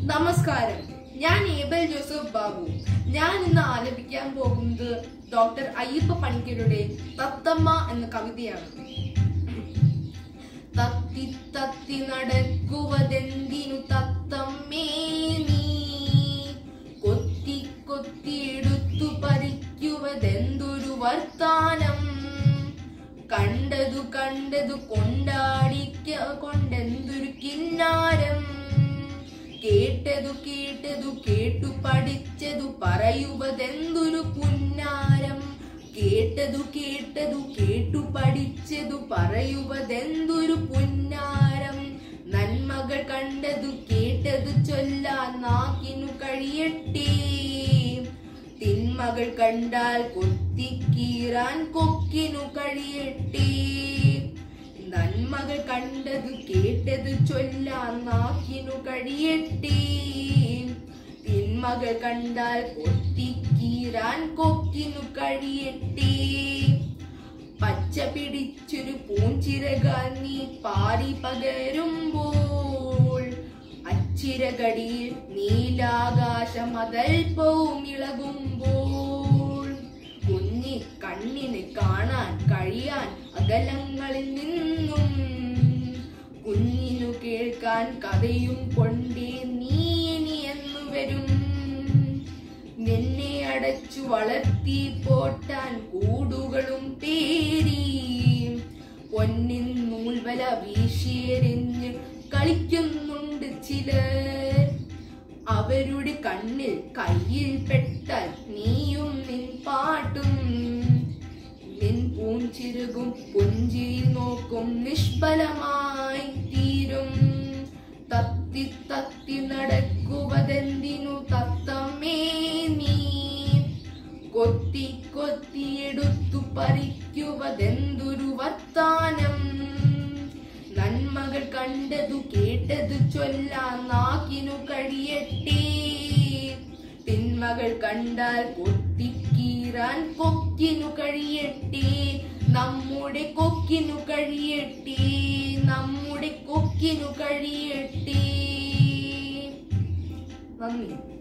നമസ്കാരം ഞാൻ Abel Joseph Babu ഞാൻ ഇന്ന് ആലപിക്കാൻ പോകുന്നത് ഡോക്ടർ അയ്യപ്പ പണിക്കരുടെ തത്തമ്മ എന്ന കവിതയാണ് തത്തി തത്തി നടക്കുവതെന്തിനു തത്തമ്മേ നീ കൊത്തി കൊത്തിയെടുത്തു പറിക്കുവതെന്തൊരു വർത്താനം കണ്ടതു കണ്ടതു കൊണ്ടാടിക്ക കൊണ്ടെന്തൊരു കിന്നാരം കേട്ടതു കേട്ടതു കേട്ടു പഠിച്ചതു പറയുവതെന്തൊരു പുന്നാരം കേട്ടതു കേട്ടതു കേട്ടു പഠിച്ചതു പറയുവതെന്തൊരു പുന്നാരം നന്മകൾ കണ്ടതു കേട്ടതു ചൊല്ലാൻ നാക്കിനു കഴിയട്ടേ തിന്മകൾ കണ്ടാൽ കൊത്തിക്കീറാൻ കൊക്കിനു കഴിയട്ടേ നന്മകൾ കണ്ടത് കേട്ടത് ചൊല്ലാൻ നാക്കിനു കഴിയട്ടേ തിന്മകൾ കണ്ടാൽ കൊത്തിക്കീറാൻ കൊക്കിനു കഴിയട്ടേ പച്ച പിടിച്ചൊരു പൂഞ്ചിറകാൽ നീ പാറി പകരുമ്പോൾ അച്ചിരകടിയിൽ നീലാകാശം അതൽപ്പവും ഇളകുമ്പോൾ കുഞ്ഞി കണ്ണിന് കാണാൻ കഴിയാൻ അകലങ്ങളിൽ നിന്നും കുഞ്ഞിനു കേൾക്കാൻ കഥയും കൊണ്ടേ നീ ഇനി എന്നു വരും നിന്നെ അടച്ചു വളർത്തി പോട്ടാൻ കൂടുകളും പേരി പൊന്നിൻ നൂൽവല വീശിയെറിഞ്ഞ് കളിക്കുന്നുണ്ട് ചിലർ അവരുടെ കണ്ണിൽ കയ്യിൽ പെട്ടാൽ നീയും നിൻ പാട്ടും നിൻ പൂഞ്ചിരുകും പുഞ്ചിരി നോക്കും നിഷ്ഫലമായി തീരും തത്തി തത്തി നടക്കുവതെന്തിനു തത്തമ്മേ നീ കൊത്തി കൊത്തിയെടുത്തു പറിക്കുവതെന്തൊരു വർത്താനം നന്മകൾ കണ്ടതു കേട്ടതു ചൊല്ലാൻ നാക്കിനു കഴിയട്ടേ തിന്മകൾ കണ്ടാൽ കൊത്തിക്കീറാൻ കൊക്കിനു കഴിയട്ടേ നമ്മുടെ കൊക്കിനു കഴിയട്ടേ നമ്മുടെ കൊക്കിനു കഴിയട്ടേ നന്ദി